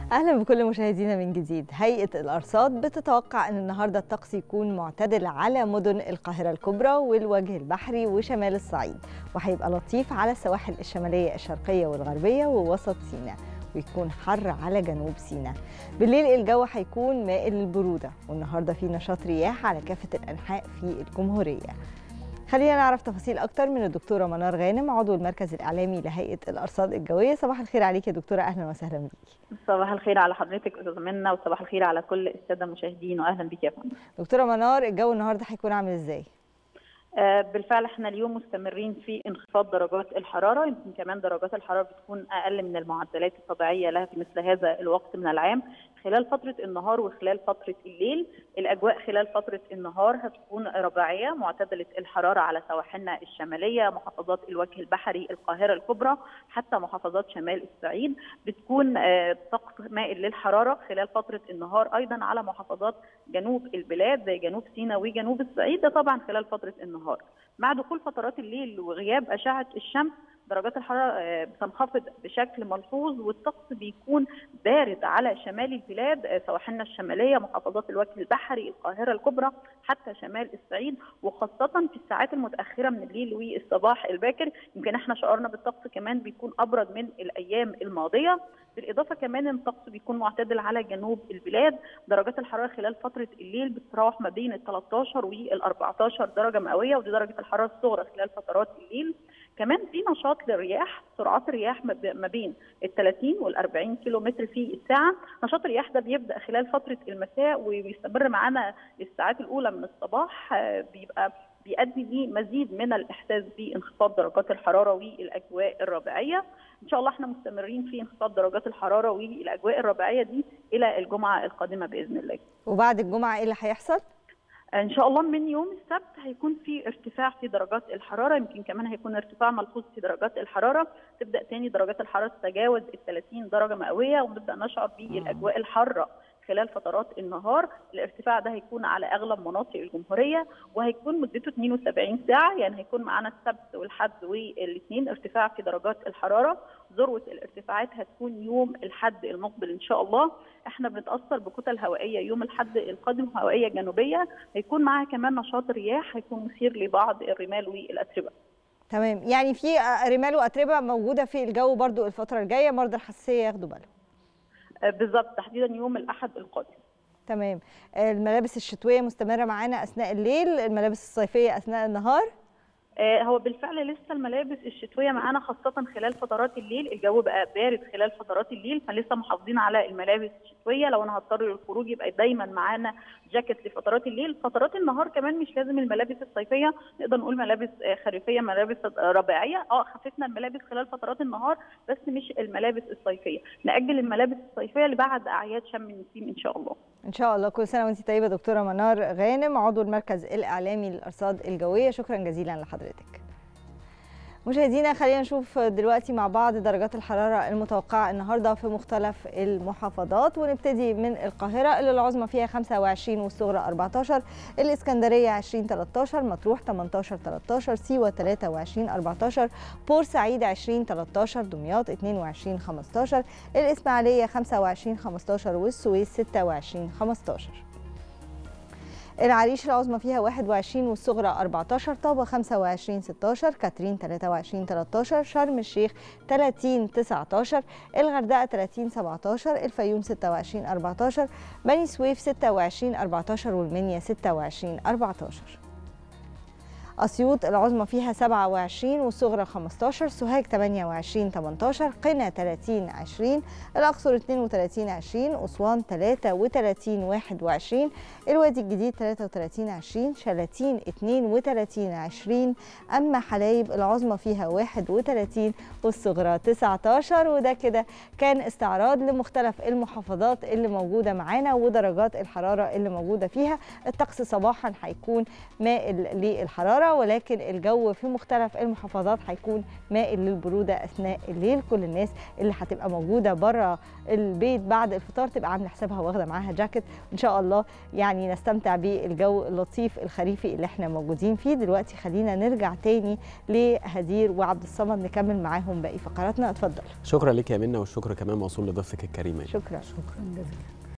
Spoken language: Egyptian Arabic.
اهلا بكل مشاهدينا من جديد هيئه الارصاد بتتوقع ان النهارده الطقس يكون معتدل على مدن القاهره الكبرى والوجه البحري وشمال الصعيد وهيبقى لطيف على السواحل الشماليه الشرقيه والغربيه ووسط سيناء ويكون حر على جنوب سيناء بالليل الجو هيكون مائل للبروده والنهارده في نشاط رياح على كافه الانحاء في الجمهوريه خلينا نعرف تفاصيل اكتر من الدكتوره منار غانم عضو المركز الاعلامي لهيئه الارصاد الجويه صباح الخير عليك يا دكتوره اهلا وسهلا بيكي صباح الخير على حضرتك استاذه منى وصباح الخير على كل الساده المشاهدين واهلا بيك يا فندم دكتوره منار الجو النهارده هيكون عامل ازاي آه بالفعل احنا اليوم مستمرين في انخفاض درجات الحراره يمكن كمان درجات الحراره بتكون اقل من المعدلات الطبيعيه لها في مثل هذا الوقت من العام خلال فتره النهار وخلال فتره الليل الاجواء خلال فتره النهار هتكون رباعيه معتدله الحراره على سواحلنا الشماليه محافظات الوجه البحري القاهره الكبرى حتى محافظات شمال الصعيد بتكون آه طقس مائل للحراره خلال فتره النهار ايضا على محافظات جنوب البلاد زي جنوب سيناء وجنوب الصعيد ده طبعا خلال فتره النهار مع دخول فترات الليل وغياب اشعه الشمس درجات الحراره بتنخفض بشكل ملحوظ والطقس بيكون بارد على شمال البلاد سواحلنا الشماليه محافظات الوجه البحري القاهره الكبرى حتى شمال الصعيد وخاصه في الساعات المتاخره من الليل والصباح الباكر يمكن احنا شعرنا بالطقس كمان بيكون ابرد من الايام الماضيه بالاضافه كمان ان الطقس بيكون معتدل على جنوب البلاد درجات الحراره خلال فتره الليل بتتراوح ما بين ال 13 وال 14 درجه مئويه ودي درجه الحراره الصغرى خلال فترات الليل كمان في نشاط للرياح سرعات الرياح ما بين ال 30 وال 40 كيلو متر في الساعه نشاط الرياح ده بيبدا خلال فتره المساء وبيستمر معانا الساعات الاولى من الصباح بيبقى بيؤدي لمزيد من الاحساس بانخفاض درجات الحراره والاجواء الربيعيه ان شاء الله احنا مستمرين في انخفاض درجات الحراره والاجواء الربيعيه دي الى الجمعه القادمه باذن الله وبعد الجمعه ايه اللي هيحصل ان شاء الله من يوم السبت هيكون في ارتفاع في درجات الحراره يمكن كمان هيكون ارتفاع ملحوظ في درجات الحراره تبدا تاني درجات الحراره تتجاوز ال 30 درجه مئويه ونبدا نشعر بالاجواء الحاره خلال فترات النهار الارتفاع ده هيكون على اغلب مناطق الجمهوريه وهيكون مدته 72 ساعه يعني هيكون معانا السبت والحد والاثنين ارتفاع في درجات الحراره ذروه الارتفاعات هتكون يوم الحد المقبل ان شاء الله احنا بنتاثر بكتل هوائيه يوم الحد القادم هوائيه جنوبيه هيكون معاها كمان نشاط رياح هيكون مثير لبعض الرمال والاتربه تمام يعني في رمال واتربه موجوده في الجو برضو الفتره الجايه مرضى الحساسيه ياخدوا بالهم بالظبط تحديدا يوم الاحد القادم تمام الملابس الشتويه مستمره معانا اثناء الليل الملابس الصيفيه اثناء النهار هو بالفعل لسه الملابس الشتويه معانا خاصه خلال فترات الليل الجو بقى بارد خلال فترات الليل فلسه محافظين على الملابس الشتويه لو انا هضطر للخروج يبقى دايما معانا جاكيت لفترات الليل فترات النهار كمان مش لازم الملابس الصيفيه نقدر نقول ملابس خريفيه ملابس ربيعيه اه خففنا الملابس خلال فترات النهار بس مش الملابس الصيفيه ناجل الملابس الصيفيه لبعد اعياد شم النسيم ان شاء الله ان شاء الله كل سنه وانت طيبه دكتوره منار غانم عضو المركز الاعلامي للارصاد الجويه شكرا جزيلا لحضرتك مشاهدينا خلينا نشوف دلوقتي مع بعض درجات الحرارة المتوقعة النهاردة في مختلف المحافظات ونبتدي من القاهرة اللي العظمى فيها 25 والصغرى 14 الإسكندرية 20 13 مطروح 18 13 سيوة 23 14 بورسعيد 20 13 دمياط 22 15 الإسماعيلية 25 15 والسويس 26 15 العريش العظمى فيها 21 والصغرى 14 طابة 25 16 كاترين 23 13 شرم الشيخ 30 19 الغردقة 30 17 الفيوم 26 14 بني سويف 26 14 والمنيا 26 14 أسيوط العظمى فيها 27 والصغرى 15 سوهاج 28 18 قنا 30 20 الأقصر 32 20 أسوان 33 21 الوادي الجديد 33 20 شلاتين 32 20 أما حلايب العظمى فيها 31 والصغرى 19 وده كده كان استعراض لمختلف المحافظات اللي موجودة معانا ودرجات الحرارة اللي موجودة فيها الطقس صباحا هيكون مائل للحرارة الحراره ولكن الجو في مختلف المحافظات هيكون مائل للبروده اثناء الليل كل الناس اللي هتبقى موجوده بره البيت بعد الفطار تبقى عامله حسابها واخده معاها جاكيت ان شاء الله يعني نستمتع بالجو اللطيف الخريفي اللي احنا موجودين فيه دلوقتي خلينا نرجع تاني لهدير وعبد الصمد نكمل معاهم باقي فقراتنا اتفضل شكرا لك يا منى والشكر كمان موصول لضيفتك الكريمه شكرا شكرا جزيلا